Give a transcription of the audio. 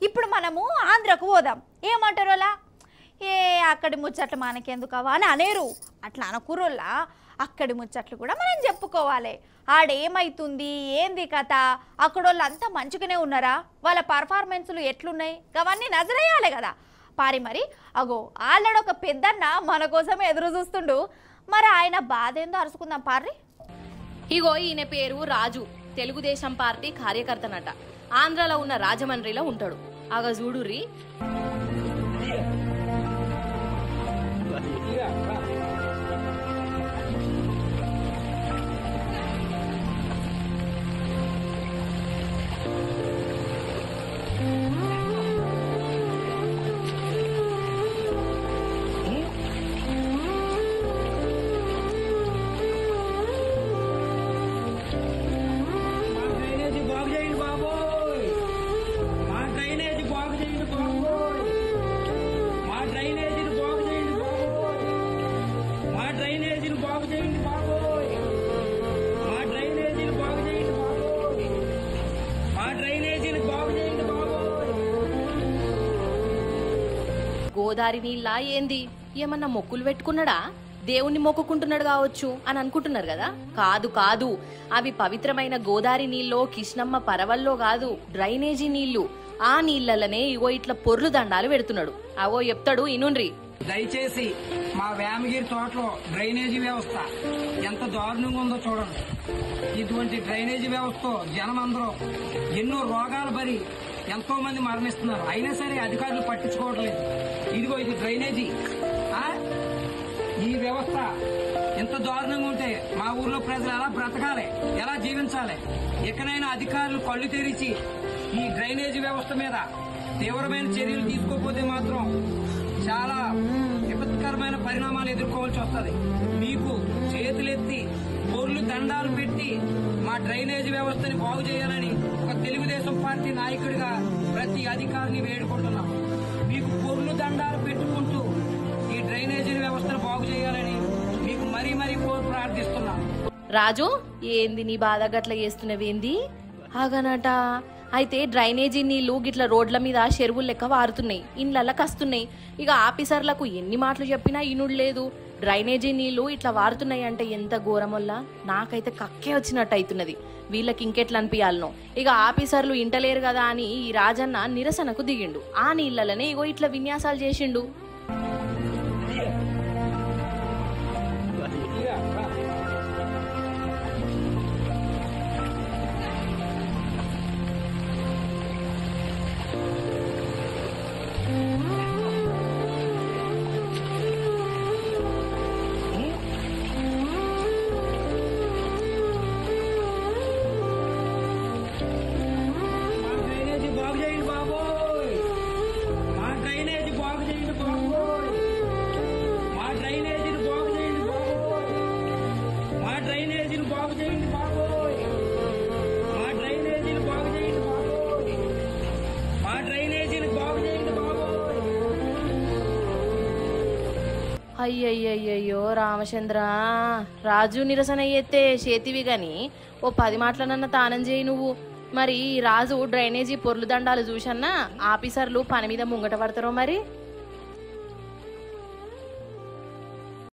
ఇప్పుడు మనము ఆంధ్రకు పోదాం ఏమంటారు అలా ఏ అక్కడి ముచ్చట్లు మనకెందుకు అవ్వ అని అనేరు అట్లా అనకూరోళ్ళ అక్కడి ముచ్చట్లు కూడా మనం చెప్పుకోవాలి ఆడేమైతుంది ఏంది కథ అక్కడ అంతా మంచిగానే ఉన్నారా వాళ్ళ పర్ఫార్మెన్స్లు ఎట్లున్నాయి అవన్నీ నజరేయాలి కదా పారి మరి అగో ఆళ్ళడు ఒక పెద్దన్న మన కోసం ఎదురు చూస్తుండు మరి ఆయన బాధ ఏందో అరుచుకుందాం పారి ఇగో ఈయన పేరు రాజు తెలుగుదేశం పార్టీ కార్యకర్తనట ఆంధ్రాలో ఉన్న రాజమండ్రిలో ఉంటాడు అగ చూడుర్రి మా డ్రైనేజీ బాగు చేయండి బాబోయ్ మా డ్రైనేజీ బాగు చేయండి బాబోయ్ మా డ్రైనేజీని బాగు చేయండి బాబోయ్ మా డ్రైనేజీని బాగు చేయండి బాబోయ్ మా డ్రైనేజీని బాగు చేయండి బాబోయ్ మా డ్రైనేజీని బాగు చేయండి బాబోయ్ గోదావరి నీళ్ళ ఏంది ఏమన్నా మొక్కులు పెట్టుకున్నాడా దేవుణ్ణి మొక్కుకుంటున్నాడు కావచ్చు అని అనుకుంటున్నారు కదా కాదు కాదు అవి పవిత్రమైన గోదావరి నీళ్ళో కిష్ణమ్మ పరవల్లో కాదు డ్రైనేజీ నీళ్లు ఆ నీళ్ళలనే ఇగో ఇట్లా పొర్లు దండాలు పెడుతున్నాడు అవో చెప్తాడు ఇనుండ్రి దయచేసి మా వేమగిరి తోటలో డ్రైనేజీ వ్యవస్థ ఎంత దారుణంగా ఉందో చూడండి ఇటువంటి డ్రైనేజీ వ్యవస్థతో జనం అందరూ ఎన్నో రోగాలు పడి ఎంతో మంది మరణిస్తున్నారు అయినా సరే అధికారులు పట్టించుకోవట్లేదు ఇదిగో ఇది డ్రైనేజీ ఆ? ఈ వ్యవస్థ ఎంత దారుణంగా ఉంటే మా ఊర్లో ప్రజలు ఎలా బ్రతకాలి ఎలా జీవించాలి ఎక్కడైనా అధికారులు కళ్ళు తెరిచి ఈ డ్రైనేజీ వ్యవస్థ మీద తీవ్రమైన చర్యలు తీసుకోకపోతే మాత్రం చాలా విపత్కరమైన పరిణామాలు ఎదుర్కోవాల్సి వస్తుంది మీకు చేతులెత్తి పొర్లు దండాలు పెట్టి మా డ్రైనేజీ వ్యవస్థని బాగు చేయాలని ఒక తెలుగుదేశం పార్టీ నాయకుడిగా ప్రతి అధికారిని వేడుకుంటున్నాం మీకు పొర్లు దండాలు పెట్టుకుంటూ ఈ డ్రైనేజీ వ్యవస్థను బాగు చేయాలని మీకు మరీ మరీ కోరి ప్రార్థిస్తున్నాం రాజు ఏంది నీ బాధ గట్ల చేస్తున్నవేంది ఆగనట అయితే డ్రైనేజీ నీళ్లు గిట్ల రోడ్ల మీద చెరువులు లెక్క వారుతున్నాయి ఇండ్లకి వస్తున్నాయి ఇక ఆఫీసర్లకు ఎన్ని మాటలు చెప్పినా ఇనుడు లేదు డ్రైనేజీ నీళ్లు ఇట్లా వారుతున్నాయి అంటే ఎంత ఘోరమొల్లా నాకైతే కక్కే వచ్చినట్టు అవుతున్నది వీళ్ళకి ఇంకెట్లా అనిపించాలనో ఇక ఆఫీసర్లు ఇంటలేరు కదా అని ఈ రాజన్న నిరసనకు దిగిండు ఆ నీళ్ళలనే ఇగో ఇట్లా విన్యాసాలు చేసిండు మా డ్రైనేజీ బాగు చేయండి బాబోయ్ మా డ్రైనేజీ బాగు చేయండి బాబోయ్ మా డ్రైనేజీని బాగు చేయండి బాబోయ్ మా డ్రైనేజీని బాగు చేయండి బాబోయ్ మా డ్రైనేజీని బాగు చేయండి బాబోయ్ మా డ్రైనేజీని బాగు చేయండి బాబోయ్ అయ్యయ్యయ్యయ్యో రామచంద్ర రాజు నిరసన ఎత్తే చేతివి గాని ఓ పది మాటలనన్న తానం చేయి నువ్వు మరి ఈ రాజు డ్రైనేజీ పొర్లు దండాలు చూసన్నా ఆఫీసర్లు పని మీద ముంగట పడతారో మరి